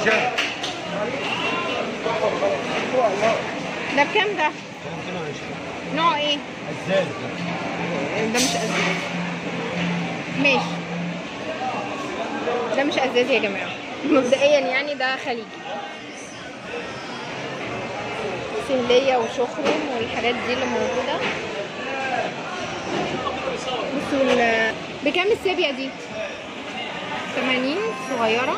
الشارع ده بكام ده؟ نوع ايه؟ ازاز ده مش ازاز ماشي ده مش ازاز يا جماعه مبدئيا يعني ده خليجي سهلية وشخرم والحاجات دي اللي موجودة بصوا ال- بكام السيبيا دي؟ 80 صغيرة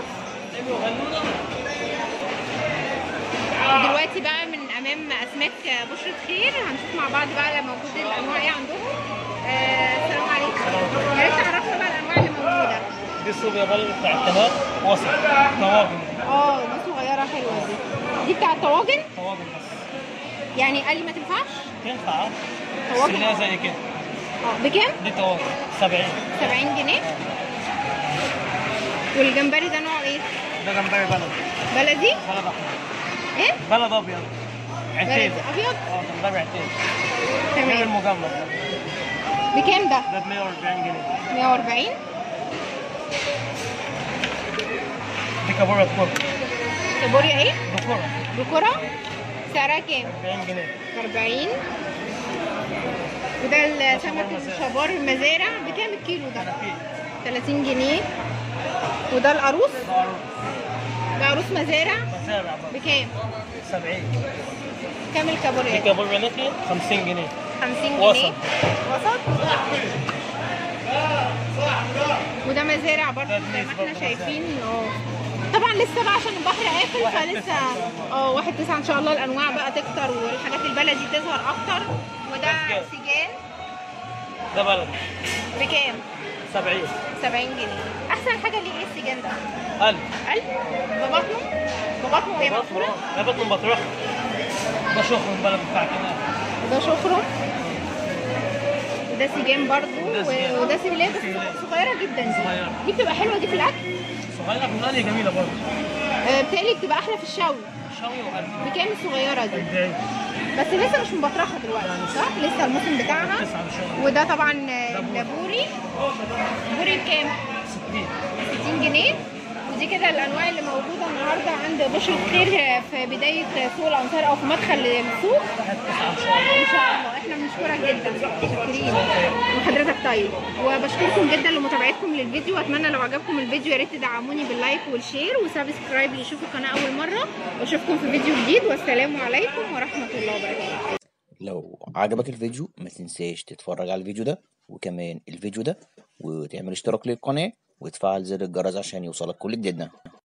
دلوقتي بقى من امام اسماك بشرة خير هنشوف مع بعض بقى موجود الانواع ايه عندهم آه، السلام عليكم يا ريت تعرفنا بقى الانواع اللي موجوده دي الصوبيا بلد بتاع التمام وسط طواجن اه دي صغيره حلوه دي دي بتاع الطواجن طواجن بس يعني قال لي ما تنفعش تنفع اه طواجن سنها زي كده اه بكام دي طواجن 70 70 جنيه والجمبري ده نوعه ايه ده جمبري بلد بلدي بلد احمر ايه بلد ابيض عتيب بلدي ابيض اه جمبري عتيب غير تمام المجمد ده بكام ده ده ب 140 جنيه 140 دي كابوريا كوب كابوريا ايه بكرة بكره سعرها كام 40 جنيه 40 وده السمك الشبار المزارع بكام الكيلو ده؟ 30 جنيه وده القاروص ده قاروص مزارع مزارع برضه بكام؟ 70 كام دي الكابوريات؟ كابوريا نقي 50 جنيه 50 جنيه وسط. وسط وده مزارع برضه ده زي ما برضه احنا شايفين اه طبعا لسه بقى عشان البحر قافل واحد فلسه تسعة إن شاء الله. اه واحد تسعة ان شاء الله الانواع بقى تكتر والحاجات البلدي تظهر اكتر وده سجان. سجان ده بلد بكام؟ 70 70 جنيه احسن حاجه ليه ايه السجان ده؟ 1000 قلب ببطنه ببطنه ايه مقفوله ده بطن بطريق ده شخر من بلد بتاع كده وده شخرم وده سجان برضو وده سجان. و- وده سبليه بس سبليه. صغيره جدا دي صغيرة. دي بتبقى حلوه دي في الاكل صغيرة من غالية جميلة برضه آه، بتهيألي بتبقى احلى في الشوي شوي وقلب بكام الصغيره دي 40 بس لسه مش مبطرخه دلوقتي صح لسه الموسم بتاعها تسعة ان شاء الله وده طبعا آه، البوري بوري بكام 60 60 جنيه ودي كده الانواع اللي موجوده النهارده عند بشرة خير في بدايه سوق الانصار او في مدخل السوق واحد تسعة ان شاء الله ان شاء الله احنا بنشكرك جدا متشكرين وحضرتك طيب وبشكركم جدا لمتابعتكم للفيديو واتمنى لو عجبكم الفيديو يا ريت تدعموني باللايك والشير وسبسكرايب اللي يشوفوا القناه اول مره واشوفكم في فيديو جديد والسلام عليكم ورحمه الله وبركاته لو عجبك الفيديو ما تنساش تتفرج على الفيديو ده وكمان الفيديو ده وتعمل اشتراك للقناة وتفعل زر الجرس عشان يوصلك كل جديدنا